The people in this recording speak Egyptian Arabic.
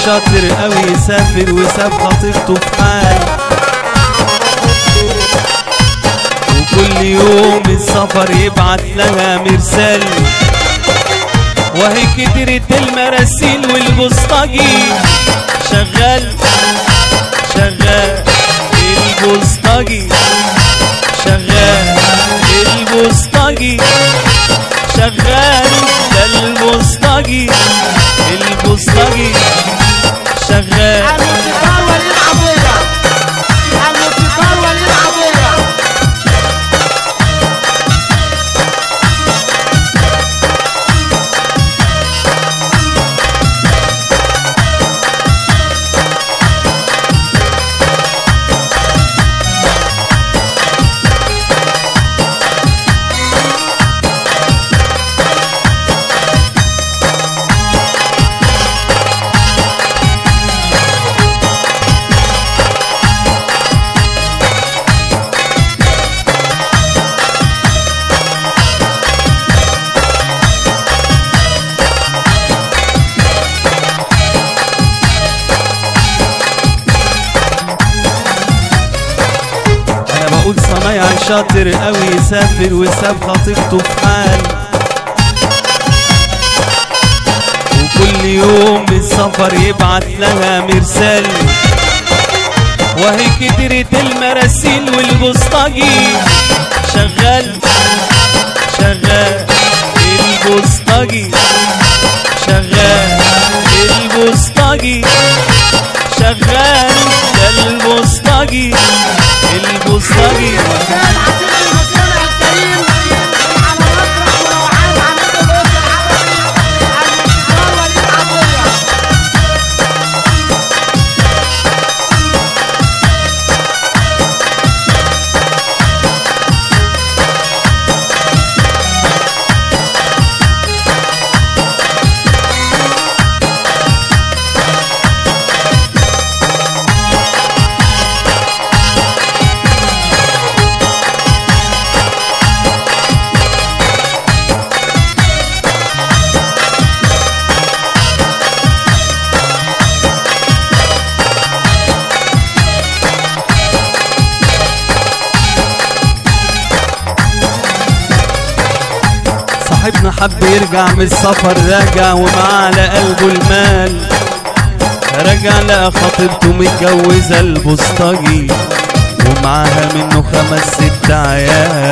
شاطر قوي يسافر وساب خطيبته في حال وكل يوم السفر يبعت لها مرسال وهي كترت المراسيل والبوسطجي شغال شغال البوسطجي شغال البوسطجي شغال ده البوسطجي البوسطجي شغال الموسيقار وليد عطية الموسيقار وليد عطية انا بقول صنايع شاطر قوي يسافر وساب خطيبته في حال وكل يوم السفر يبعت لها مرسال وهي كترت المراسيل والبوسطجي شغال شغال البوسطجي شغال البوسطجي شغال ده البوسطجي البوسطجي كان عسير المصنع الكريم على مسرح وروعان عميد الأوضة العربي الموسيقار وليد عطية صاحبنا حب يرجع من السفر راجع ومعاه على قلبه المال رجع لقى خطيبته متجوزة البوسطجي ومعاها منه خمس ست عيال